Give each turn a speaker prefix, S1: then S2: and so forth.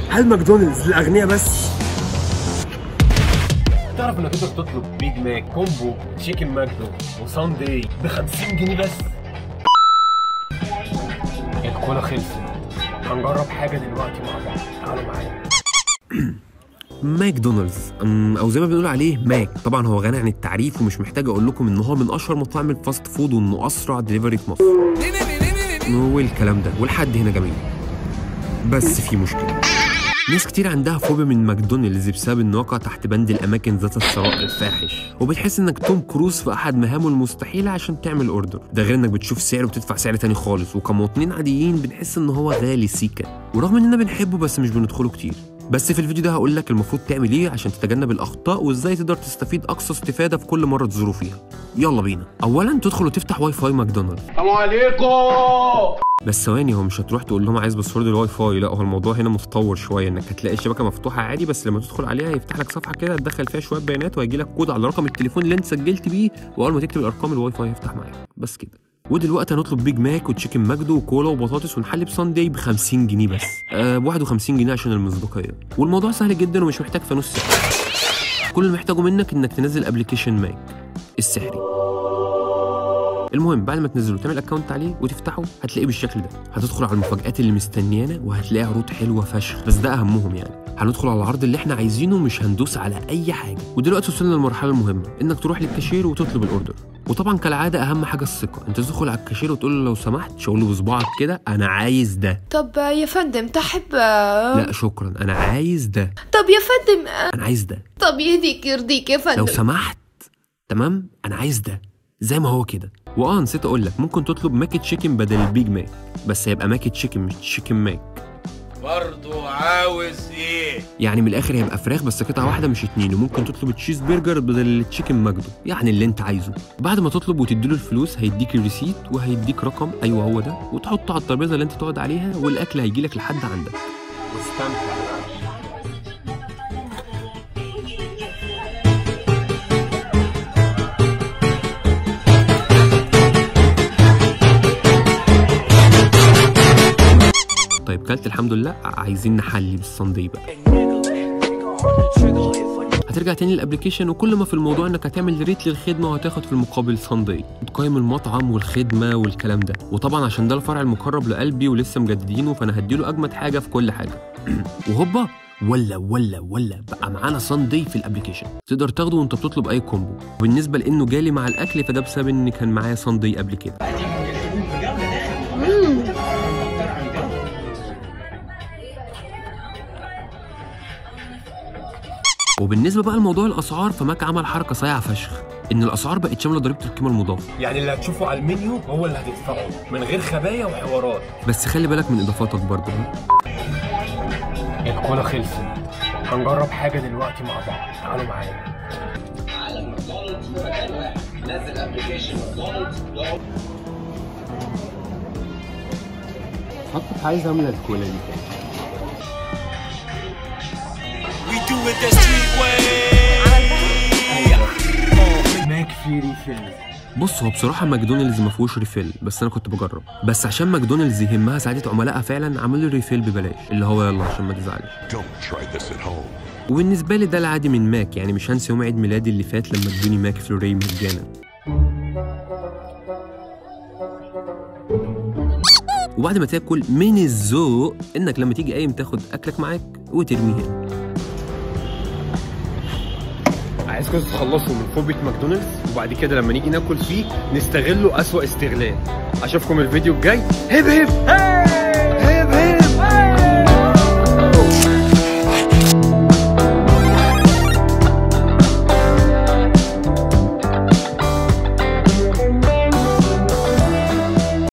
S1: هل ماكدونالدز للاغنياء بس
S2: تعرف انك تقدر تطلب بيج ماك كومبو تشيكن ماكدو وساندي ب 50 جنيه بس الكولا خلصت هنجرب حاجه دلوقتي مع بعض تعالوا معايا
S3: ماكدونالدز أم، او زي ما بنقول عليه ماك طبعا هو غني عن التعريف ومش محتاج اقول لكم ان هو من اشهر مطاعم الفاست فود وانه اسرع دليفري في مصر والكلام ده والحد هنا جميل بس في مشكله ناس كتير عندها فوبيا من ماكدونالدز بسبب انه واقع تحت بند الاماكن ذات الثراء الفاحش وبتحس انك توم كروز في احد مهامه المستحيله عشان تعمل اوردر ده غير انك بتشوف سعر وبتدفع سعر تاني خالص وكمواطنين عاديين بنحس ان هو غالي سيكا ورغم اننا بنحبه بس مش بندخله كتير بس في الفيديو ده هقول لك المفروض تعمل ايه عشان تتجنب الاخطاء وازاي تقدر تستفيد اقصى استفاده في كل مره تزوره فيها يلا بينا اولا تدخل وتفتح واي فاي ماكدونالدز
S2: السلام عليكم
S3: بس ثواني هو مش هتروح تقول لهم عايز باسورد الواي فاي لا هو الموضوع هنا متطور شويه انك هتلاقي الشبكه مفتوحه عادي بس لما تدخل عليها هيفتح لك صفحه كده تدخل فيها شويه بيانات وهيجي لك كود على رقم التليفون اللي انت سجلت بيه واول ما تكتب الارقام الواي فاي هيفتح معاك بس كده ودلوقتي هنطلب بيج ماك وتشيكن ماجدو وكولا وبطاطس ونحلي بساندي ب 50 جنيه بس أه ب 51 جنيه عشان المصداقيه والموضوع سهل جدا ومش محتاج فانوس سحري كل اللي محتاجه منك انك تنزل ابلكيشن ماك السحري المهم بعد ما تنزله تعمل اكونت عليه وتفتحه هتلاقيه بالشكل ده هتدخل على المفاجآت اللي مستنيانا وهتلاقي عروض حلوه فشخ بس ده اهمهم يعني هندخل على العرض اللي احنا عايزينه مش هندوس على اي حاجه ودلوقتي وصلنا للمرحله المهمه انك تروح للكاشير وتطلب الاوردر وطبعا كالعاده اهم حاجه الثقه انت تدخل على الكاشير وتقول له لو سمحت شاور له بصباعك كده انا عايز ده
S4: طب يا فندم تحب
S3: لا شكرا انا عايز ده
S4: طب يا فندم
S3: انا عايز ده
S4: طب يهديك يرضيك يا
S3: لو
S4: فندم
S3: سمحت تمام انا عايز ده زي ما هو كده واه نسيت اقول لك ممكن تطلب ماك تشيكن بدل البيج ماك بس هيبقى ماك تشيكن مش تشيكن ماك
S5: برضو عاوز ايه
S3: يعني من الاخر هيبقى فراخ بس قطعه واحده مش اتنين وممكن تطلب تشيز برجر بدل التشيكن ماجدو يعني اللي انت عايزه بعد ما تطلب وتديله الفلوس هيديك الريسيت وهيديك رقم ايوه هو ده وتحطه على الترابيزه اللي انت تقعد عليها والاكل هيجيلك لحد عندك
S2: واستمتع
S3: طيب كلت الحمد لله عايزين نحلي بالصندي بقى هترجع تاني للابلكيشن وكل ما في الموضوع انك هتعمل ريت للخدمه وهتاخد في المقابل صندي وتقيم المطعم والخدمه والكلام ده وطبعا عشان ده الفرع المقرب لقلبي ولسه مجددينه فانا هديله اجمد حاجه في كل حاجه وهوبا ولا ولا ولا بقى معانا صندي في الابلكيشن تقدر تاخده وانت بتطلب اي كومبو وبالنسبه لانه جالي مع الاكل فده بسبب ان كان معايا صندي قبل كده وبالنسبه بقى لموضوع الاسعار فماك عمل حركه صايعه فشخ ان الاسعار بقت شامله ضريبه القيمه المضافه
S2: يعني اللي هتشوفه على المنيو هو اللي هتدفعه من غير خبايا وحوارات
S3: بس خلي بالك من اضافاتك برضه
S2: الكولا خلصت هنجرب حاجه دلوقتي مع بعض تعالوا معايا
S3: حطت عايز اعمل الكولا دي
S5: We do it the street way
S2: ماك في ريفيل
S3: بص هو بصراحه ماكدونالدز ما فيهوش ريفيل بس انا كنت بجرب بس عشان ماكدونالدز يهمها سعاده عملائها فعلا عملوا لي ريفيل ببلاش اللي هو يلا عشان ما تزعلش
S6: Don't try this at home.
S3: وبالنسبه لي ده العادي من ماك يعني مش هنسى يوم عيد ميلادي اللي فات لما ادوني ماك فلوري مجانا وبعد ما تاكل من الذوق انك لما تيجي قايم تاخد اكلك معاك وترميه هنا
S1: عايزكم تتخلصوا من فوبيا ماكدونالدز وبعد كده لما نيجي ناكل فيه نستغله اسوأ استغلال اشوفكم الفيديو الجاي هب هب